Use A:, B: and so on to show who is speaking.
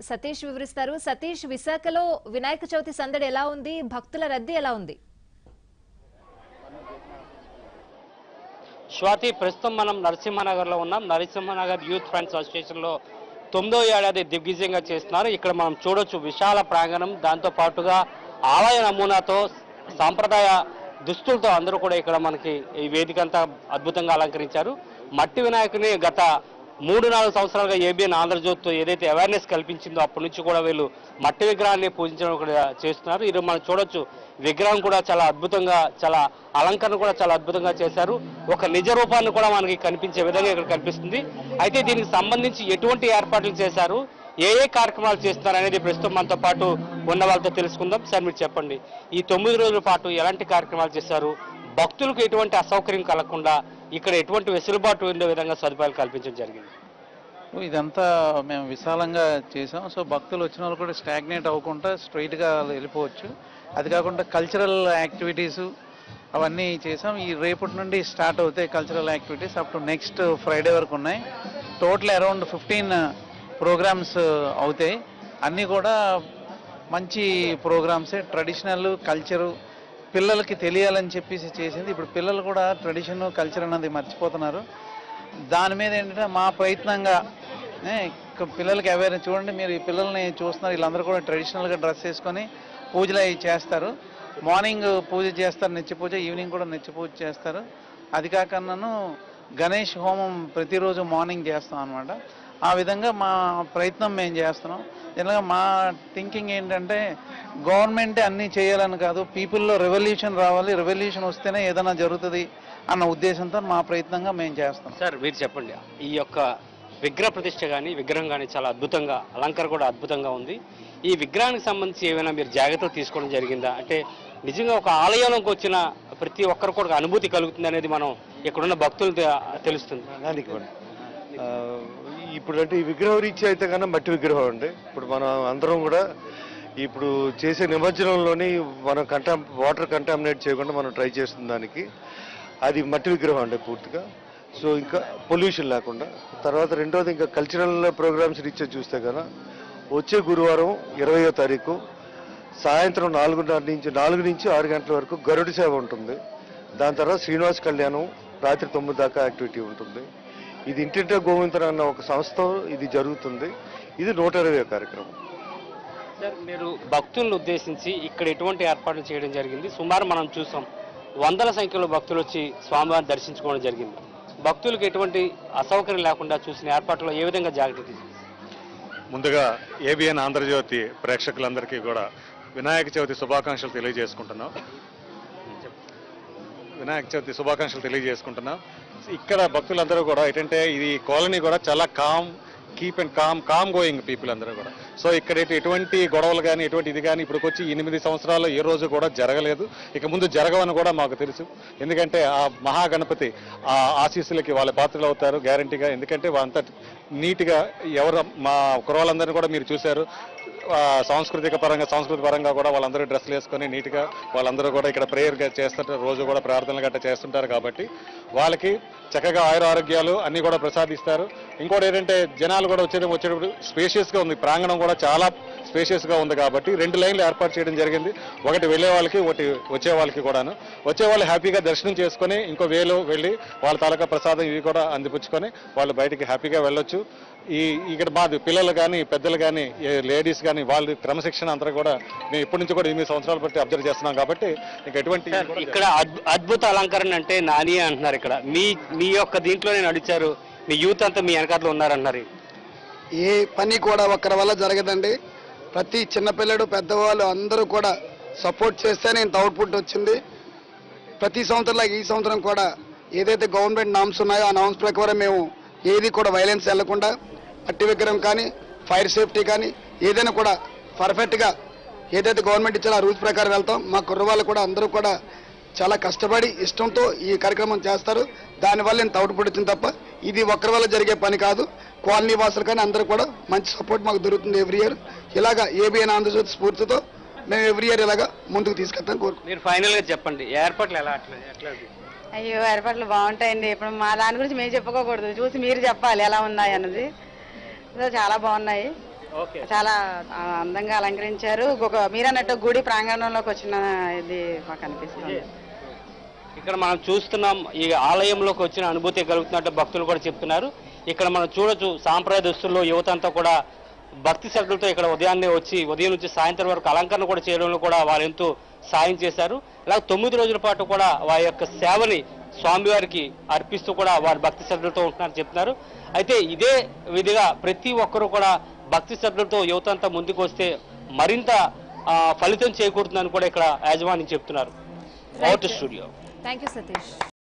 A: సతీష్ వివరిస్తారు సతీష్ విశాఖలో వినాయక చవితి సందడి ఎలా ఉంది భక్తుల రద్దీ ఎలా ఉంది
B: స్వాతి ప్రస్తుతం మనం నరసింహనగర్లో ఉన్నాం నరసింహనగర్ యూత్ ఫ్రెండ్స్ అసోసియేషన్లో తొమ్మిదో ఏడాది దిగ్విజయంగా చేస్తున్నారు ఇక్కడ మనం చూడొచ్చు విశాల ప్రాంగణం దాంతో పాటుగా ఆలయ నమూనాతో సాంప్రదాయ దుస్తులతో అందరూ కూడా ఇక్కడ మనకి ఈ వేదిక అంతా అద్భుతంగా అలంకరించారు మట్టి వినాయకుని గత మూడు నాలుగు సంవత్సరాలుగా ఏబిఎన్ ఆంధ్రజ్యోతితో ఏదైతే అవేర్నెస్ కల్పించిందో అప్పటి నుంచి కూడా వీళ్ళు మట్టి విగ్రహాన్ని పూజించడం కూడా చేస్తున్నారు ఇది మనం చూడొచ్చు విగ్రహం కూడా చాలా అద్భుతంగా చాలా అలంకరణ కూడా చాలా అద్భుతంగా చేశారు ఒక నిజ రూపాన్ని కూడా మనకి కనిపించే విధంగా ఇక్కడ కనిపిస్తుంది అయితే దీనికి సంబంధించి ఎటువంటి ఏర్పాట్లు చేశారు ఏ ఏ కార్యక్రమాలు చేస్తున్నారు అనేది ప్రస్తుతం మనతో పాటు ఉన్న వాళ్ళతో తెలుసుకుందాం సార్ మీరు చెప్పండి ఈ తొమ్మిది రోజుల పాటు ఎలాంటి కార్యక్రమాలు చేశారు భక్తులకు ఎటువంటి అసౌకర్యం కలగకుండా ఇక్కడ ఎటువంటి వెసులుబాటు ఉండే విధంగా సదుపాయాలు కల్పించడం జరిగింది
C: ఇదంతా మేము విశాలంగా చేసాం సో భక్తులు వచ్చిన వాళ్ళు కూడా స్టాగ్నేట్ అవ్వకుండా స్ట్రైట్గా వెళ్ళిపోవచ్చు అది కాకుండా కల్చరల్ యాక్టివిటీస్ అవన్నీ చేసాం ఈ రేపటి నుండి స్టార్ట్ అవుతాయి cultural activities up to next Friday వరకు ఉన్నాయి టోటల్ అరౌండ్ ఫిఫ్టీన్ ప్రోగ్రామ్స్ అవుతాయి అన్నీ కూడా మంచి ప్రోగ్రామ్సే ట్రెడిషనల్ కల్చరు పిల్లలకి తెలియాలని చెప్పేసి చేసింది ఇప్పుడు పిల్లలు కూడా ట్రెడిషన్ కల్చర్ అన్నది మర్చిపోతున్నారు దాని మీద ఏంటంటే మా ప్రయత్నంగా ఏ, ఇక పిల్లలకి అవేర్ చూడండి మీరు ఈ పిల్లల్ని చూస్తున్నారు వీళ్ళందరూ కూడా ట్రెడిషనల్గా డ్రెస్ వేసుకొని పూజలు అవి చేస్తారు మార్నింగ్ పూజ చేస్తారు నిత్య పూజ ఈవినింగ్ కూడా నిత్య పూజ చేస్తారు అది కాకన్నాను గణేష్ హోమం ప్రతిరోజు మార్నింగ్ చేస్తాం అనమాట ఆ విధంగా మా ప్రయత్నం మేము చేస్తున్నాం జనరల్గా మా థింకింగ్ ఏంటంటే గవర్నమెంటే అన్నీ చేయాలని కాదు పీపుల్లో రెవల్యూషన్ రావాలి రెవల్యూషన్ వస్తేనే ఏదైనా జరుగుతుంది అన్న ఉద్దేశంతో మా ప్రయత్నంగా మేము చేస్తాం
B: సార్ మీరు చెప్పండి ఈ యొక్క విగ్రహ ప్రతిష్ట కానీ విగ్రహం కానీ చాలా అద్భుతంగా అలంకరణ కూడా అద్భుతంగా ఉంది ఈ విగ్రహానికి సంబంధించి ఏమైనా మీరు జాగ్రత్తలు తీసుకోవడం జరిగిందా అంటే నిజంగా ఒక ఆలయంలోకి వచ్చిన ప్రతి ఒక్కరు కూడా ఒక అనుభూతి కలుగుతుంది అనేది మనం ఇక్కడున్న భక్తులు తెలుస్తుంది
D: దానికి ఇవ్వండి. ఆ, ఇప్పుడు అంటే ఈ విగ్రహం రీత్యా అయితే కన్నా మట్టి విగ్రహం అండి ఇప్పుడు మనం అందరం కూడా ఇప్పుడు చేసే నిమజ్జనంలోని మనం కంటా వాటర్ కంటామినేట్ చేయకుండా మనం ట్రై చేస్తున్న దానికి అది మట్టి విగ్రహం అండి పూర్తిగా సో ఇంకా పొల్యూషన్ లేకుండా తర్వాత రెండోది ఇంకా కల్చరల్ ప్రోగ్రామ్స్ రీత్యా చూస్తే కన్నా వచ్చే గురువారం ఇరవయో తారీఖు సాయంత్రం నాలుగున్నర నుంచి నాలుగు నుంచి ఆరు గంటల వరకు గరుడి సేవ ఉంటుంది దాని తర్వాత శ్రీనివాస్ కళ్యాణం రాత్రి తొమ్మిది దాకా యాక్టివిటీ ఉంటుంది ఇది ఇంటింటా గోవిందన్ అన్న ఒక సంస్థ ఇది జరుగుతుంది ఇది నూట ఇరవై కార్యక్రమం
B: సార్ మీరు భక్తులను ఉద్దేశించి ఇక్కడ ఎటువంటి ఏర్పాట్లు చేయడం జరిగింది సుమారు మనం చూసాం వందల సంఖ్యలో భక్తులు వచ్చి స్వామివారిని దర్శించుకోవడం జరిగింది భక్తులకు ఎటువంటి అసౌకర్యం లేకుండా చూసిన ఏర్పాట్లో ఏ విధంగా జాగ్రత్త తీసుకుంటారు
E: ముందుగా ఏబిఎన్ ఆంధ్రజ్యోతి ప్రేక్షకులందరికీ కూడా వినాయక చవితి శుభాకాంక్షలు తెలియజేసుకుంటున్నాం వినాయక చవితి శుభాకాంక్షలు తెలియజేసుకుంటున్నాం ఇక్కడ భక్తులందరూ కూడా ఏంటంటే ఇది కాలనీ కూడా చాలా calm keep and calm calm going people అందరూ కూడా సో ఇక్కడ ఎటు- ఎటువంటి గొడవలు కానీ ఎటువంటి ఇది కానీ ఇప్పుడు వచ్చి ఎనిమిది సంవత్సరాలు ఏ రోజు కూడా జరగలేదు ఇక ముందు జరగవని కూడా మాకు తెలుసు ఎందుకంటే ఆ మహాగణపతి ఆ ఆశీస్సులకి వాళ్ళ పాత్రలు అవుతారు గ్యారంటీగా ఎందుకంటే అంత నీట్గా ఎవరు మా కురవాళ్ళందరినీ కూడా మీరు చూశారు ఆ, సాంస్కృతిక పరంగా సాంస్కృతిక పరంగా కూడా వాళ్ళందరూ డ్రెస్సులు వేసుకొని నీట్గా వాళ్ళందరూ కూడా ఇక్కడ ప్రేయర్గా చేస్తుంటారు రోజు కూడా ప్రార్థనలు గట్రా చేస్తుంటారు కాబట్టి వాళ్ళకి చక్కగా ఆయుర ఆరోగ్యాలు అన్నీ కూడా ప్రసాదిస్తారు ఇంకోటి ఏంటంటే జనాలు కూడా వచ్చే వచ్చేటప్పుడు స్పేషియస్గా ఉంది ప్రాంగణం కూడా చాలా స్పేషియస్గా ఉంది కాబట్టి రెండు లైన్లు ఏర్పాటు చేయడం జరిగింది ఒకటి వెళ్ళే వాళ్ళకి ఒకటి వచ్చే వాళ్ళకి కూడాను వచ్చే వాళ్ళు హ్యాపీగా దర్శనం చేసుకొని ఇంకో వేలో వెళ్ళి వాళ్ళ తాలూకా ప్రసాదం ఇవి కూడా అందిపుచ్చుకొని వాళ్ళు బయటికి హ్యాపీగా వెళ్ళొచ్చు ఈ ఇక్కడ మాది పిల్లలు కానీ పెద్దలు కానీ లేడీస్ కానీ వాళ్ళు క్రమశిక్షణ అంతా కూడా మేము ఇప్పటి నుంచి కూడా ఎనిమిది సంవత్సరాలు బట్టి అబ్జర్వ్ చేస్తున్నాం కాబట్టి ఇంకా ఎటువంటి
B: సార్, ఇక్కడ అద్భు- అద్భుత అలంకరణ అంటే నాని అంటున్నారు ఇక్కడ మీ మీ యొక్క దీంట్లోనే నడిచారు మీ యూత్ అంతా మీ వెనకాతలో ఉన్నారన్నారు
F: ఏ పని కూడా ఒక్కరి వల్ల జరగదండి ప్రతి చిన్నపిల్లడు పెద్దవాళ్ళు అందరూ కూడా సపోర్ట్ చేస్తేనే ఇంత అవుట్పుట్ వచ్చింది ప్రతి సంవత్సరంలో ఈ సంవత్సరం కూడా ఏదైతే గవర్నమెంట్ నామ్స్ ఉన్నాయో ఆ నామ్స్ ప్రకారం మేము ఏది కూడా వైలెన్స్ వెళ్లకుండా మట్టి విగ్రహం కానీ ఫైర్ సేఫ్టీ కానీ ఏదైనా కూడా పర్ఫెక్ట్గా ఏదైతే గవర్నమెంట్ ఇచ్చారో ఆ రూల్స్ ప్రకారం వెళ్తాం మా కుర్రవాళ్ళు కూడా అందరూ కూడా చాలా కష్టపడి ఇష్టంతో ఈ కార్యక్రమం చేస్తారు దానివల్ల ఇంత అవుట్పుట్ వచ్చింది తప్ప ఇది ఒక్కరి వల్ల జరిగే పని కాదు కాలనీ వాసులు కానీ అందరూ కూడా మంచి సపోర్ట్ మాకు దొరుకుతుంది ఎవ్రీ ఇయర్ ఇలాగా ఏబిఎన్ ఆంధ్రజ్యోతి స్ఫూర్తితో మేము ఎవ్రీ ఇయర్ ఇలాగా ముందుకు తీసుకెళ్తాం కోరుకుంటున్నాం
B: మీరు ఫైనల్ గా చెప్పండి ఏర్పాట్లు ఎలా అట్లా ఎట్లా
G: అయ్యో ఏర్పాట్లు బాగుంటాయండి ఇప్పుడు మా దాని గురించి మేము చెప్పుకోకూడదు చూసి మీరు చెప్పాలి ఎలా ఉన్నాయి అన్నది సో చాలా బాగున్నాయి
B: ఓకే
G: చాలా ఆ, అందంగా అలంకరించారు ఒక మీరన్నట్టు గుడి ప్రాంగణంలోకి వచ్చిన ఇది మాకు అనిపిస్తుంది
B: ఇక్కడ మనం చూస్తున్నాం ఈ ఆలయంలోకి వచ్చిన అనుభూతి కలుగుతున్నట్టు భక్తులు కూడా చెప్తున్నారు ఇక్కడ మనం చూడొచ్చు సాంప్రదాయ దుస్తుల్లో యువత అంతా కూడా భక్తి శ్రద్ధలతో ఇక్కడ ఉదయాన్నే వచ్చి ఉదయం నుంచి సాయంత్రం వరకు అలంకరణ కూడా చేయడంలో కూడా వారు ఎంతో సాయం చేశారు ఇలా తొమ్మిది రోజుల పాటు కూడా వారి యొక్క సేవని స్వామివారికి అర్పిస్తూ కూడా వారు భక్తి శ్రద్ధలతో ఉంటున్నారని చెప్తున్నారు అయితే ఇదే విధిగా ప్రతి ఒక్కరూ కూడా భక్తి శ్రద్ధలతో యువత అంతా ముందుకు వస్తే మరింత ఆ, ఫలితం చేకూరుతుందని కూడా ఇక్కడ యాజమాన్యం చెప్తున్నారు out studio
A: thank you Satish